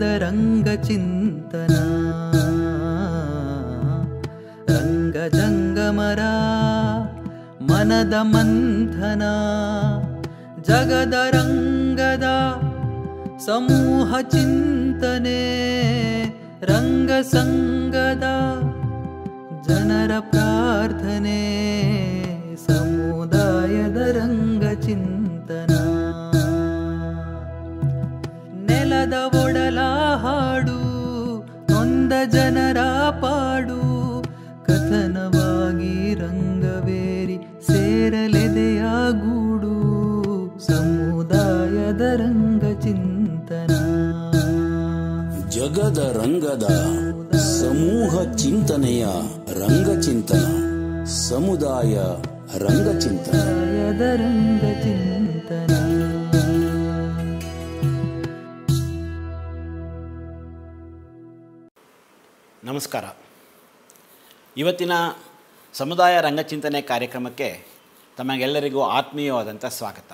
ರಂಗಚಿಂತನ ರಂಗಜಂಗಮರ ಮನದ ಮಂಥನ ಜಗದ ರಂಗದ ಸಮೂಹ ಚಿಂತನೆ ರಂಗ ಸಂಗದ ಜನರ ಪ್ರಾರ್ಥನೆ ಸಮುದಾಯದ ರಂಗ ಚಿಂತನ ನೆಲದ ಒಡಲ ಹಾಡು ನೊಂದ ಜನರ ಪಾಡು ಕಥನವಾಗಿ ರಂಗವೇರಿ ಸೇರಲೆದೆಯ ಗೂಡು ಸಮುದಾಯದ ರಂಗ ಚಿಂತನ ಜಗದ ರಂಗದ ಸಮೂಹ ಚಿಂತನೆಯ ರಂಗಚಿಂತನ ಸಮುದಾಯ ರಂಗಚಿಂತನ ಸಮುದಾಯದ ರಂಗ ಚಿಂತನ ನಮಸ್ಕಾರ ಇವತ್ತಿನ ಸಮುದಾಯ ರಂಗಚಿಂತನೆ ಕಾರ್ಯಕ್ರಮಕ್ಕೆ ತಮಗೆಲ್ಲರಿಗೂ ಆತ್ಮೀಯವಾದಂಥ ಸ್ವಾಗತ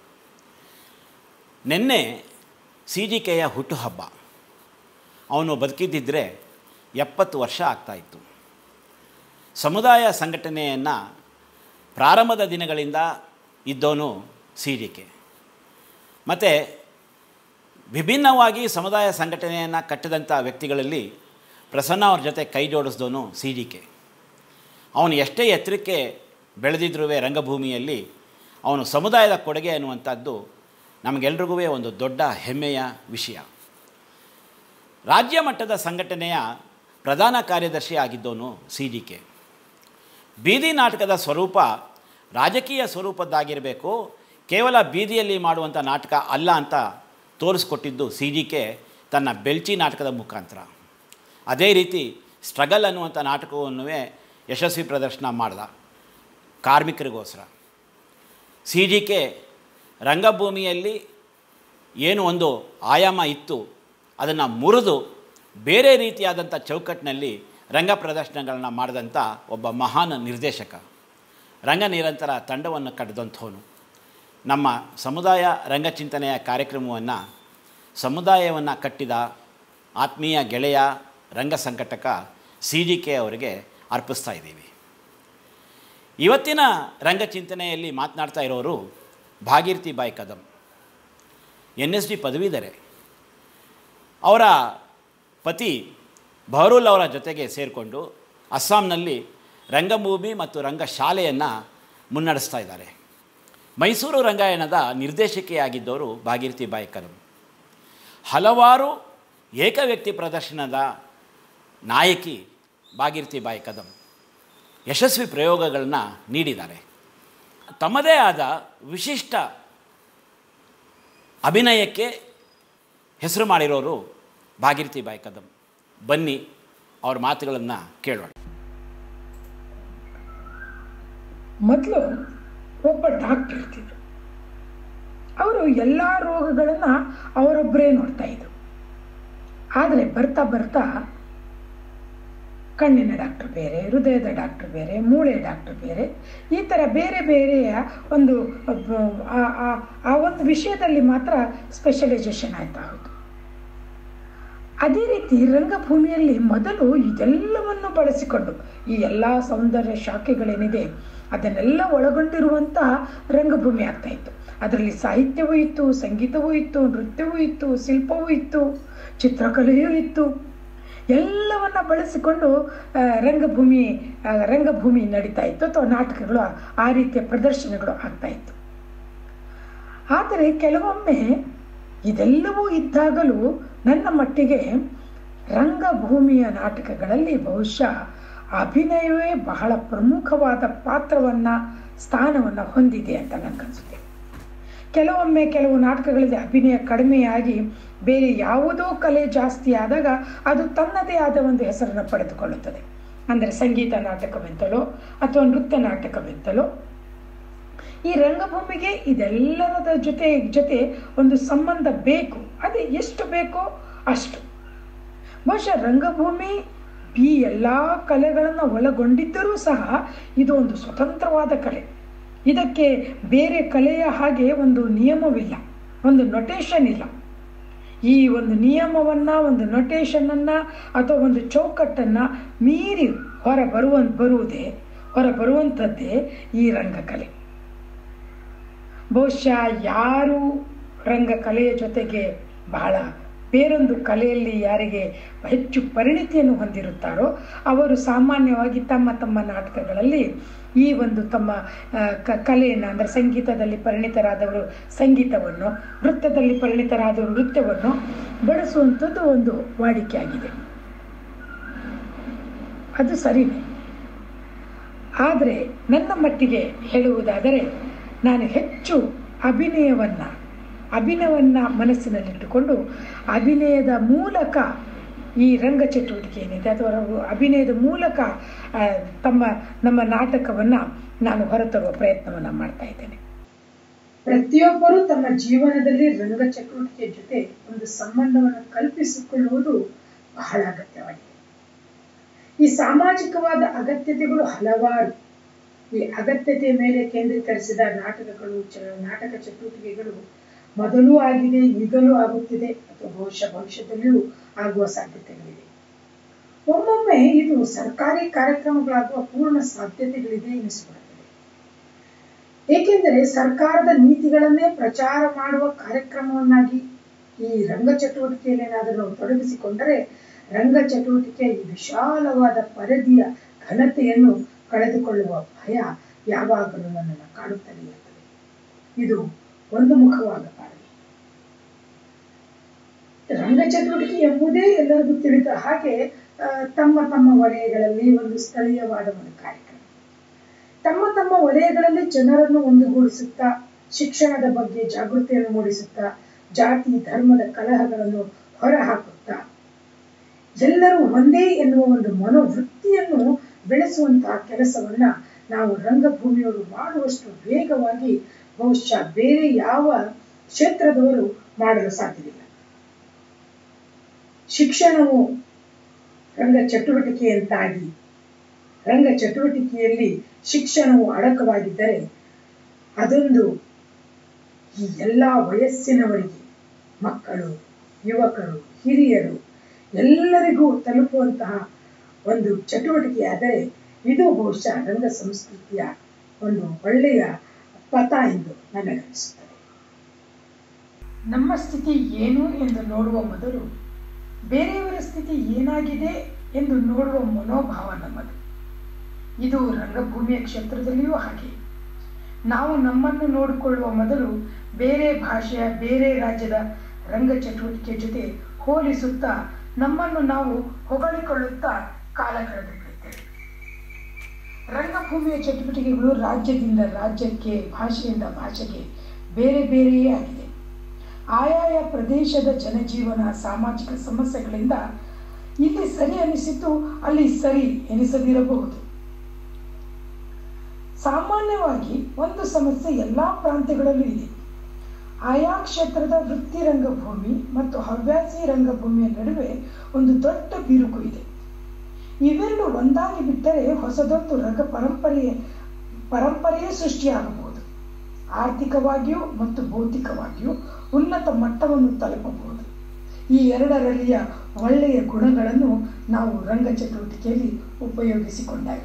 ನಿನ್ನೆ ಸಿ ಜಿ ಕೆಯ ಹುಟ್ಟುಹಬ್ಬ ಅವನು ಬದುಕಿದ್ದಿದ್ದರೆ ಎಪ್ಪತ್ತು ವರ್ಷ ಆಗ್ತಾಯಿತ್ತು ಸಮುದಾಯ ಸಂಘಟನೆಯನ್ನು ಪ್ರಾರಂಭದ ದಿನಗಳಿಂದ ಇದ್ದವನು ಸಿ ಜಿ ಕೆ ಮತ್ತು ವಿಭಿನ್ನವಾಗಿ ಸಮುದಾಯ ಸಂಘಟನೆಯನ್ನು ಕಟ್ಟಿದಂಥ ವ್ಯಕ್ತಿಗಳಲ್ಲಿ ಪ್ರಸನ್ನ ಅವ್ರ ಜೊತೆ ಕೈ ಜೋಡಿಸಿದವನು ಸಿ ಜಿ ಕೆ ಅವನು ಎಷ್ಟೇ ಎತ್ತರಕ್ಕೆ ಬೆಳೆದಿದ್ರೂ ರಂಗಭೂಮಿಯಲ್ಲಿ ಅವನು ಸಮುದಾಯದ ಕೊಡುಗೆ ಅನ್ನುವಂಥದ್ದು ನಮಗೆಲ್ರಿಗೂ ಒಂದು ದೊಡ್ಡ ಹೆಮ್ಮೆಯ ವಿಷಯ ರಾಜ್ಯ ಮಟ್ಟದ ಸಂಘಟನೆಯ ಪ್ರಧಾನ ಕಾರ್ಯದರ್ಶಿ ಆಗಿದ್ದವನು ಸಿ ಜಿ ಕೆ ಬೀದಿ ನಾಟಕದ ಸ್ವರೂಪ ರಾಜಕೀಯ ಸ್ವರೂಪದ್ದಾಗಿರಬೇಕು ಕೇವಲ ಬೀದಿಯಲ್ಲಿ ಮಾಡುವಂಥ ನಾಟಕ ಅಲ್ಲ ಅಂತ ತೋರಿಸ್ಕೊಟ್ಟಿದ್ದು ಸಿ ಜಿ ಕೆ ತನ್ನ ಬೆಲ್ಚಿ ನಾಟಕದ ಮುಖಾಂತರ ಅದೇ ರೀತಿ ಸ್ಟ್ರಗಲ್ ಅನ್ನುವಂಥ ನಾಟಕವನ್ನು ಯಶಸ್ವಿ ಪ್ರದರ್ಶನ ಮಾಡ್ದ ಕಾರ್ಮಿಕರಿಗೋಸ್ಕರ ಸಿ ಜಿ ಕೆ ರಂಗಭೂಮಿಯಲ್ಲಿ ಏನು ಒಂದು ಆಯಾಮ ಇತ್ತು ಅದನ್ನು ಮುರಿದು ಬೇರೆ ರೀತಿಯಾದಂಥ ಚೌಕಟ್ಟಿನಲ್ಲಿ ರಂಗ ಪ್ರದರ್ಶನಗಳನ್ನ ಮಾಡಿದಂಥ ಒಬ್ಬ ಮಹಾನ್ ನಿರ್ದೇಶಕ ರಂಗ ನಿರಂತರ ತಂಡವನ್ನು ಕಟ್ಟಿದಂಥವನು ನಮ್ಮ ಸಮುದಾಯ ರಂಗಚಿಂತನೆಯ ಕಾರ್ಯಕ್ರಮವನ್ನು ಸಮುದಾಯವನ್ನು ಕಟ್ಟಿದ ಆತ್ಮೀಯ ಗೆಳೆಯ ರಂಗ ಸಂಘಟಕ ಸಿ ಜಿ ಕೆ ಅವರಿಗೆ ಅರ್ಪಿಸ್ತಾ ಇದ್ದೀವಿ ಇವತ್ತಿನ ರಂಗಚಿಂತನೆಯಲ್ಲಿ ಮಾತನಾಡ್ತಾ ಇರೋರು Bhagirathi Bai Kadam N S D ಪದವೀಧರೆ ಅವರ ಪತಿ ಬಹರೂಲ್ ಅವರ ಜೊತೆಗೆ ಸೇರಿಕೊಂಡು ಅಸ್ಸಾಂನಲ್ಲಿ ರಂಗಭೂಮಿ ಮತ್ತು ರಂಗಶಾಲೆಯನ್ನು ಮುನ್ನಡೆಸ್ತಾ ಇದ್ದಾರೆ ಮೈಸೂರು ರಂಗಾಯಣದ ನಿರ್ದೇಶಕಿಯಾಗಿದ್ದವರು ಭಾಗೀರಥಿ ಬಾಯಿ ಕದಂ ಹಲವಾರು ಏಕವ್ಯಕ್ತಿ ಪ್ರದರ್ಶನದ ನಾಯಕಿ ಭಾಗೀರಥಿ ಬಾಯಿ ಕದಂ ಯಶಸ್ವಿ ಪ್ರಯೋಗಗಳನ್ನ ನೀಡಿದ್ದಾರೆ ತಮ್ಮದೇ ಆದ ವಿಶಿಷ್ಟ ಅಭಿನಯಕ್ಕೆ ಹೆಸರು ಮಾಡಿರೋರು ಭಾಗೀರಥಿ ಬಾಯಿ ಕದಂ ಬನ್ನಿ ಅವ್ರ ಮಾತುಗಳನ್ನು ಕೇಳೋಣ ಮೊದಲು ಒಬ್ಬ ಡಾಕ್ಟರ್ ಇರ್ತಿದ್ರು ಅವರು ಎಲ್ಲ ರೋಗಗಳನ್ನು ಅವರೊಬ್ಬರೇ ನೋಡ್ತಾ ಇದ್ರು ಆದರೆ ಬರ್ತಾ ಬರ್ತಾ ಕಣ್ಣಿನ ಡಾಕ್ಟರ್ ಬೇರೆ ಹೃದಯದ ಡಾಕ್ಟರ್ ಬೇರೆ ಮೂಳೆ ಡಾಕ್ಟರ್ ಬೇರೆ ಈ ಥರ ಬೇರೆ ಬೇರೆಯ ಒಂದು ಆ- ಆ- ಆ ಒಂದು ವಿಷಯದಲ್ಲಿ ಮಾತ್ರ ಸ್ಪೆಷಲೈಸೇಷನ್ ಆಯ್ತಾ ಹೋಯ್ತು ಅದೇ ರೀತಿ ರಂಗಭೂಮಿಯಲ್ಲಿ ಮೊದಲು ಇದೆಲ್ಲವನ್ನು ಬಳಸಿಕೊಂಡು ಈ ಎಲ್ಲ ಸೌಂದರ್ಯ ಶಾಖೆಗಳೇನಿದೆ ಅದನ್ನೆಲ್ಲ ಒಳಗೊಂಡಿರುವಂಥ ರಂಗಭೂಮಿ ಆಗ್ತಾ ಇತ್ತು ಅದರಲ್ಲಿ ಸಾಹಿತ್ಯವೂ ಇತ್ತು ಸಂಗೀತವೂ ಇತ್ತು ನೃತ್ಯವೂ ಇತ್ತು ಶಿಲ್ಪವೂ ಇತ್ತು ಚಿತ್ರಕಲೆಯೂ ಇತ್ತು ಎಲ್ಲವನ್ನ ಬಳಸಿಕೊಂಡು ಆ, ರಂಗಭೂಮಿ ಆ, ರಂಗಭೂಮಿ ನಡೀತಾ ಇತ್ತು ಅಥವಾ ನಾಟಕಗಳು ಆ- ಆ ರೀತಿಯ ಪ್ರದರ್ಶನಗಳು ಆಗ್ತಾ ಇತ್ತು ಆದರೆ ಕೆಲವೊಮ್ಮೆ ಇದೆಲ್ಲವೂ ಇದ್ದಾಗಲೂ ನನ್ನ ಮಟ್ಟಿಗೆ ರಂಗಭೂಮಿಯ ನಾಟಕಗಳಲ್ಲಿ ಬಹುಶಃ ಅಭಿನಯವೇ ಬಹಳ ಪ್ರಮುಖವಾದ ಪಾತ್ರವನ್ನು ಸ್ಥಾನವನ್ನು ಹೊಂದಿದೆ ಅಂತ ನನಗನ್ಸುತ್ತೆ ಕೆಲವೊಮ್ಮೆ ಕೆಲವು ನಾಟಕಗಳಲ್ಲಿ ಅಭಿನಯ ಕಡಿಮೆಯಾಗಿ ಬೇರೆ ಯಾವುದೋ ಕಲೆ ಜಾಸ್ತಿ ಆದಾಗ ಅದು ತನ್ನದೇ ಆದ ಒಂದು ಹೆಸರನ್ನು ಪಡೆದುಕೊಳ್ಳುತ್ತದೆ ಅಂದರೆ ಸಂಗೀತ ನಾಟಕವೆಂತಲೋ ಅಥವಾ ನೃತ್ಯ ನಾಟಕವೆಂತಲೋ ಈ ರಂಗಭೂಮಿಗೆ ಇದೆಲ್ಲರದ ಜೊತೆ ಜೊತೆ ಒಂದು ಸಂಬಂಧ ಬೇಕು ಅದೇ ಎಷ್ಟು ಬೇಕೋ ಅಷ್ಟು ಬಹುಶಃ ರಂಗಭೂಮಿ ಈ ಎಲ್ಲ ಕಲೆಗಳನ್ನು ಒಳಗೊಂಡಿದ್ದರೂ ಸಹ ಇದು ಒಂದು ಸ್ವತಂತ್ರವಾದ ಕಲೆ ಇದಕ್ಕೆ ಬೇರೆ ಕಲೆಯ ಹಾಗೆ ಒಂದು ನಿಯಮವಿಲ್ಲ ಒಂದು ನೊಟೇಷನ್ ಇಲ್ಲ ಈ ಒಂದು ನಿಯಮವನ್ನು ಒಂದು ನೊಟೇಷನನ್ನು ಅಥವಾ ಒಂದು ಚೌಕಟ್ಟನ್ನು ಮೀರಿ ಹೊರ ಬರುವ ಬರುವುದೇ ಹೊರ ಬರುವಂಥದ್ದೇ ಈ ರಂಗಕಲೆ ಬಹುಶಃ ಯಾರು ರಂಗಕಲೆಯ ಜೊತೆಗೆ ಬಹಳ ಬೇರೊಂದು ಕಲೆಯಲ್ಲಿ ಯಾರಿಗೆ ಹೆಚ್ಚು ಪರಿಣಿತಿಯನ್ನು ಹೊಂದಿರುತ್ತಾರೋ ಅವರು ಸಾಮಾನ್ಯವಾಗಿ ತಮ್ಮ ತಮ್ಮ ನಾಟಕಗಳಲ್ಲಿ ಈ ಒಂದು ತಮ್ಮ ಆ, ಕ ಕಲೆಯನ್ನು ಅಂದರೆ ಸಂಗೀತದಲ್ಲಿ ಪರಿಣಿತರಾದವರು ಸಂಗೀತವನ್ನು ನೃತ್ಯದಲ್ಲಿ ಪರಿಣಿತರಾದವರು ನೃತ್ಯವನ್ನು ಬಳಸುವಂಥದ್ದು ಒಂದು ವಾಡಿಕೆಯಾಗಿದೆ ಅದು ಸರಿನೇ ಆದರೆ ನನ್ನ ಮಟ್ಟಿಗೆ ಹೇಳುವುದಾದರೆ ನಾನು ಹೆಚ್ಚು ಅಭಿನಯವನ್ನು ಅಭಿನಯವನ್ನು ಮನಸ್ಸಿನಲ್ಲಿಟ್ಟುಕೊಂಡು ಅಭಿನಯದ ಮೂಲಕ ಈ ರಂಗ ಚಟುವಟಿಕೆ ಏನಿದೆ ಅಥವಾ ರ- ಅಭಿನಯದ ಮೂಲಕ ಆ, ತಮ್ಮ ನಮ್ಮ ನಾಟಕವನ್ನು ನಾನು ಹೊರತರುವ ಪ್ರಯತ್ನವನ್ನು ಮಾಡ್ತಾ ಇದ್ದೇನೆ ಪ್ರತಿಯೊಬ್ಬರೂ ತಮ್ಮ ಜೀವನದಲ್ಲಿ ರಂಗ ಚಟುವಟಿಕೆ ಜೊತೆ ಒಂದು ಸಂಬಂಧವನ್ನು ಕಲ್ಪಿಸಿಕೊಳ್ಳುವುದು ಬಹಳ ಅಗತ್ಯವಾಗಿದೆ ಈ ಸಾಮಾಜಿಕವಾದ ಅಗತ್ಯತೆಗಳು ಹಲವಾರು ಈ ಅಗತ್ಯತೆಯ ಮೇಲೆ ಕೇಂದ್ರೀಕರಿಸಿದ ನಾಟಕಗಳು ಚ ನಾಟಕ ಚಟುವಟಿಕೆಗಳು ಮೊದಲೂ ಆಗಿದೆ ಈಗಲೂ ಆಗುತ್ತಿದೆ ಅಥವಾ ಬಹುಶಃ ಭವಿಷ್ಯದಲ್ಲಿಯೂ ಆಗುವ ಸಾಧ್ಯತೆಗಳಿವೆ ಒಮ್ಮೊಮ್ಮೆ ಇದು ಸರ್ಕಾರಿ ಕಾರ್ಯಕ್ರಮಗಳಾಗುವ ಪೂರ್ಣ ಸಾಧ್ಯತೆಗಳಿದೆ ಎನಿಸಿಕೊಳ್ಳುತ್ತದೆ ಏಕೆಂದರೆ ಸರ್ಕಾರದ ನೀತಿಗಳನ್ನೇ ಪ್ರಚಾರ ಮಾಡುವ ಕಾರ್ಯಕ್ರಮವನ್ನಾಗಿ ಈ ರಂಗ ಚಟುವಟಿಕೆಯಲ್ಲಿ ಏನಾದರೂ ನಾವು ತೊಡಗಿಸಿಕೊಂಡರೆ ರಂಗ ಚಟುವಟಿಕೆಯ ಈ ವಿಶಾಲವಾದ ಪರಿಧಿಯ ಘನತೆಯನ್ನು ಕಳೆದುಕೊಳ್ಳುವ ಭಯ ಯಾವಾಗಲೂ ನನ್ನನ್ನು ಕಾಡುತ್ತಲೇ ಇರುತ್ತದೆ ಇದು ಒಂದು ಮುಖವಾಗಬಾರದು ರಂಗ ಚಟುವಟಿಕೆ ಎಂಬುದೇ ಎಲ್ಲರಿಗೂ ತಿಳಿದ ಹಾಗೆ ಆ, ತಮ್ಮ ತಮ್ಮ ವಲಯಗಳಲ್ಲಿ ಒಂದು ಸ್ಥಳೀಯವಾದ ಒಂದು ಕಾರ್ಯಕ್ರಮ ತಮ್ಮ ತಮ್ಮ ವಲಯಗಳಲ್ಲಿ ಜನರನ್ನು ಒಂದುಗೂಡಿಸುತ್ತಾ ಶಿಕ್ಷಣದ ಬಗ್ಗೆ ಜಾಗೃತಿಯನ್ನು ಮೂಡಿಸುತ್ತಾ ಜಾತಿ ಧರ್ಮದ ಕಲಹಗಳನ್ನು ಹೊರಹಾಕುತ್ತಾ ಎಲ್ಲರೂ ಒಂದೇ ಎನ್ನುವ ಒಂದು ಮನೋವೃತ್ತಿಯನ್ನು ಬೆಳೆಸುವಂತಹ ಕೆಲಸವನ್ನ ನಾವು ರಂಗಭೂಮಿಯವರು ಮಾಡುವಷ್ಟು ವೇಗವಾಗಿ ಬಹುಶಃ ಬೇರೆ ಯಾವ ಕ್ಷೇತ್ರದವರು ಮಾಡಲು ಸಾಧ್ಯವಿಲ್ಲ ಶಿಕ್ಷಣವು ರಂಗ ಚಟುವಟಿಕೆಯಂತಾಗಿ ರಂಗ ಚಟುವಟಿಕೆಯಲ್ಲಿ ಶಿಕ್ಷಣವು ಅಡಕವಾಗಿದ್ದರೆ ಅದೊಂದು ಈ ಎಲ್ಲ ವಯಸ್ಸಿನವರಿಗೆ ಮಕ್ಕಳು ಯುವಕರು ಹಿರಿಯರು ಎಲ್ಲರಿಗೂ ತಲುಪುವಂತಹ ಒಂದು ಚಟುವಟಿಕೆಯಾದರೆ ಇದು ಬಹುಶಃ ರಂಗ ಸಂಸ್ಕೃತಿಯ ಒಂದು ಒಳ್ಳೆಯ ಪಥ ಎಂದು ನನಗನಿಸುತ್ತದೆ ನಮ್ಮ ಸ್ಥಿತಿ ಏನು ಎಂದು ನೋಡುವ ಮೊದಲು ಬೇರೆಯವರ ಸ್ಥಿತಿ ಏನಾಗಿದೆ ಎಂದು ನೋಡುವ ಮನೋಭಾವ ನಮ್ಮದು ಇದು ರಂಗಭೂಮಿಯ ಕ್ಷೇತ್ರದಲ್ಲಿಯೂ ಹಾಗೆ ನಾವು ನಮ್ಮನ್ನು ನೋಡಿಕೊಳ್ಳುವ ಮೊದಲು ಬೇರೆ ಭಾಷೆಯ ಬೇರೆ ರಾಜ್ಯದ ರಂಗ ಚಟುವಟಿಕೆ ಜೊತೆ ಹೋಲಿಸುತ್ತಾ ನಮ್ಮನ್ನು ನಾವು ಹೊಗಳಿಕೊಳ್ಳುತ್ತಾ ಕಾಲ ಕಳೆದುಬಿಡುತ್ತೇವೆ ರಂಗಭೂಮಿಯ ಚಟುವಟಿಕೆಗಳು ರಾಜ್ಯದಿಂದ ರಾಜ್ಯಕ್ಕೆ ಭಾಷೆಯಿಂದ ಭಾಷೆಗೆ ಬೇರೆ ಬೇರೆಯೇ ಆಗಿದೆ ಆಯಾಯ ಪ್ರದೇಶದ ಜನಜೀವನ ಸಾಮಾಜಿಕ ಸಮಸ್ಯೆಗಳಿಂದ ಇಲ್ಲಿ ಸರಿ ಅನಿಸಿದ್ದು ಅಲ್ಲಿ ಸರಿ ಎನಿಸದಿರಬಹುದು ಸಾಮಾನ್ಯವಾಗಿ ಒಂದು ಸಮಸ್ಯೆ ಎಲ್ಲ ಪ್ರಾಂತ್ಯಗಳಲ್ಲೂ ಇದೆ ಆಯಾ ಕ್ಷೇತ್ರದ ವೃತ್ತಿ ರಂಗಭೂಮಿ ಮತ್ತು ಹವ್ಯಾಸಿ ರಂಗಭೂಮಿಯ ನಡುವೆ ಒಂದು ದೊಡ್ಡ ಬಿರುಕು ಇದೆ ಇವೆರಡು ಒಂದಾಗಿ ಬಿಟ್ಟರೆ ಹೊಸದೊಂದು ರಂಗ ಪರಂಪರೆಯ ಪರಂಪರೆಯೇ ಸೃಷ್ಟಿಯಾಗಬಹುದು ಆರ್ಥಿಕವಾಗಿಯೂ ಮತ್ತು ಭೌತಿಕವಾಗಿಯೂ ಉನ್ನತ ಮಟ್ಟವನ್ನು ತಲುಪಬಹುದು ಈ ಎರಡರಲ್ಲಿಯ ಒಳ್ಳೆಯ ಗುಣಗಳನ್ನು ನಾವು ರಂಗ ಚಟುವಟಿಕೆಯಲ್ಲಿ ಉಪಯೋಗಿಸಿಕೊಂಡಾಗ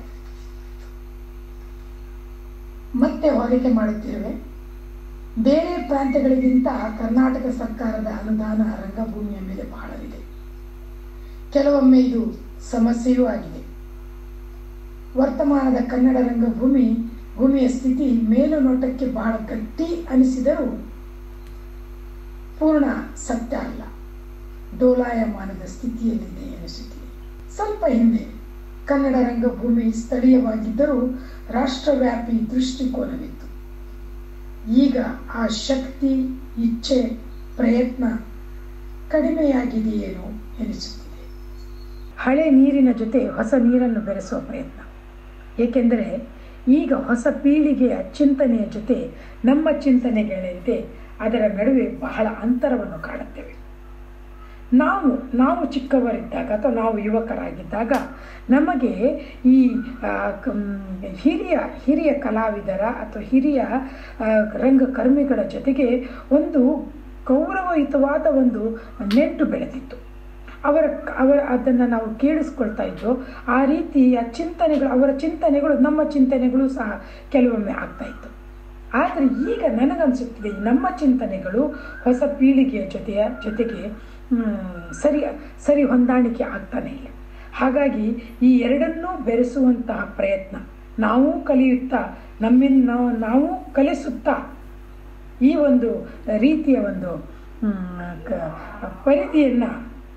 ಮತ್ತೆ ಹೋಲಿಕೆ ಮಾಡುತ್ತೇವೆ ಬೇರೆ ಪ್ರಾಂತ್ಯಗಳಿಗಿಂತ ಕರ್ನಾಟಕ ಸರ್ಕಾರದ ಅನುದಾನ ರಂಗಭೂಮಿಯ ಮೇಲೆ ಬಹಳವಿದೆ ಕೆಲವೊಮ್ಮೆ ಇದು ಸಮಸ್ಯೆಯೂ ಆಗಿದೆ ವರ್ತಮಾನದ ಕನ್ನಡ ರಂಗಭೂಮಿ ಭೂಮಿಯ ಸ್ಥಿತಿ ಮೇಲು ನೋಟಕ್ಕೆ ಬಹಳ ಗಟ್ಟಿ ಅನಿಸಿದರೂ ಪೂರ್ಣ ಸತ್ಯ ಅಲ್ಲ ಡೋಲಾಯಮಾನದ ಸ್ಥಿತಿಯಲ್ಲಿದೆ ಎನಿಸುತ್ತಿದೆ ಸ್ವಲ್ಪ ಹಿಂದೆ ಕನ್ನಡ ರಂಗಭೂಮಿ ಸ್ಥಳೀಯವಾಗಿದ್ದರೂ ರಾಷ್ಟ್ರವ್ಯಾಪಿ ದೃಷ್ಟಿಕೋನವಿತ್ತು ಈಗ ಆ ಶಕ್ತಿ ಇಚ್ಛೆ ಪ್ರಯತ್ನ ಕಡಿಮೆಯಾಗಿದೆಯೇನೋ ಎನಿಸುತ್ತಿದೆ ಹಳೆ ನೀರಿನ ಜೊತೆ ಹೊಸ ನೀರನ್ನು ಬೆರೆಸುವ ಪ್ರಯತ್ನ ಏಕೆಂದರೆ ಈಗ ಹೊಸ ಪೀಳಿಗೆಯ ಚಿಂತನೆಯ ಜೊತೆ ನಮ್ಮ ಚಿಂತನೆಗಳೇನಿದೆ ಅದರ ನಡುವೆ ಬಹಳ ಅಂತರವನ್ನು ಕಾಣುತ್ತೇವೆ ನಾವು ನಾವು ಚಿಕ್ಕವರಿದ್ದಾಗ ಅಥವಾ ನಾವು ಯುವಕರಾಗಿದ್ದಾಗ ನಮಗೆ ಈ ಆ, ಕಮ್, ಹಿರಿಯ ಹಿರಿಯ ಕಲಾವಿದರ ಅಥವಾ ಹಿರಿಯ ಆ, ರಂಗಕರ್ಮಿಗಳ ಜೊತೆಗೆ ಒಂದು ಗೌರವಯುತವಾದ ಒಂದು ನೆಂಟು ಬೆಳೆದಿತ್ತು ಅವರ ಅವರ ಅದನ್ನು ನಾವು ಕೇಳಿಸ್ಕೊಳ್ತಾ ಇದ್ದೋ ಆ ರೀತಿಯ ಚಿಂತನೆಗಳು ಅವರ ಚಿಂತನೆಗಳು ನಮ್ಮ ಚಿಂತನೆಗಳು ಸಹ ಕೆಲವೊಮ್ಮೆ ಆಗ್ತಾ ಇತ್ತು ಆದರೆ ಈಗ ನನಗನ್ಸುತ್ತಿದೆ ಈ ನಮ್ಮ ಚಿಂತನೆಗಳು ಹೊಸ ಪೀಳಿಗೆಯ ಜೊತೆಯ ಜೊತೆಗೆ ಮ್, ಸರಿ ಸರಿ ಹೊಂದಾಣಿಕೆ ಆಗ್ತಾನೆ ಇಲ್ಲ ಹಾಗಾಗಿ ಈ ಎರಡನ್ನೂ ಬೆರೆಸುವಂತಹ ಪ್ರಯತ್ನ ನಾವು ಕಲಿಯುತ್ತಾ ನಮ್ಮಿಂದ ನಾವು ನಾವು ಕಲಿಸುತ್ತಾ ಈ ಒಂದು ರೀತಿಯ ಒಂದು ಮ್, ಕ- ಪರಿಧಿಯನ್ನು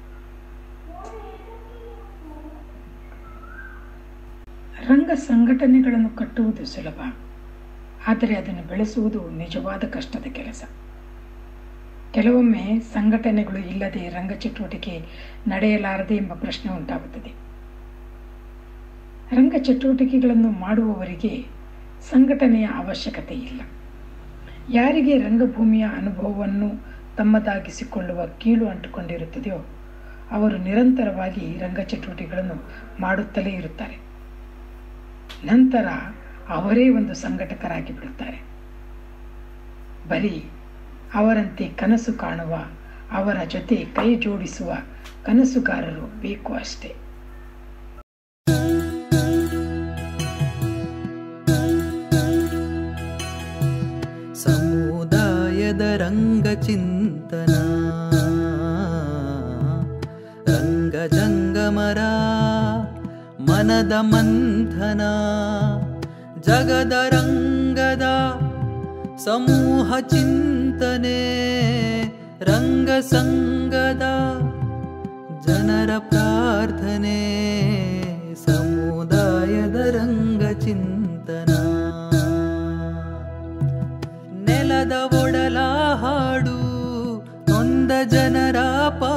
ರಂಗ ಸಂಘಟನೆಗಳನ್ನು ಕಟ್ಟುವುದು ಸುಲಭ ಆದರೆ ಅದನ್ನು ಬೆಳೆಸುವುದು ನಿಜವಾದ ಕಷ್ಟದ ಕೆಲಸ ಕೆಲವೊಮ್ಮೆ ಸಂಘಟನೆಗಳು ಇಲ್ಲದೆ ರಂಗ ಚಟುವಟಿಕೆ ನಡೆಯಲಾರದೆ ಎಂಬ ಪ್ರಶ್ನೆ ಉಂಟಾಗುತ್ತದೆ ರಂಗ ಚಟುವಟಿಕೆಗಳನ್ನು ಮಾಡುವವರಿಗೆ ಸಂಘಟನೆಯ ಅವಶ್ಯಕತೆ ಇಲ್ಲ ಯಾರಿಗೆ ರಂಗಭೂಮಿಯ ಅನುಭವವನ್ನು ತಮ್ಮದಾಗಿಸಿಕೊಳ್ಳುವ ಕೀಳು ಅಂಟುಕೊಂಡಿರುತ್ತದೆಯೋ ಅವರು ನಿರಂತರವಾಗಿ ರಂಗ ಚಟುವಟಿಕೆಗಳನ್ನು ಮಾಡುತ್ತಲೇ ಇರುತ್ತಾರೆ ನಂತರ ಅವರೇ ಒಂದು ಸಂಘಟಕರಾಗಿ ಬಿಡುತ್ತಾರೆ ಬರೀ ಅವರಂತೆ ಕನಸು ಕಾಣುವ ಅವರ ಜೊತೆ ಕೈ ಜೋಡಿಸುವ ಕನಸುಗಾರರು ಬೇಕು ಅಷ್ಟೇ ಸಮುದಾಯದ ರಂಗಚಿಂತನ ರಂಗ ಜಂಗಮರ ಮನದ ಮಂಥನ ಜಗದ ರಂಗದ ಸಮೂಹ ಚಿಂತನೆ ರಂಗ ಸಂಗದ ಜನರ ಪ್ರಾರ್ಥನೆ ಸಮುದಾಯದ ರಂಗ ಚಿಂತನ ನೆಲದ ಒಡಲ ಹಾಡು ನೊಂದ ಜನರ ಪಾ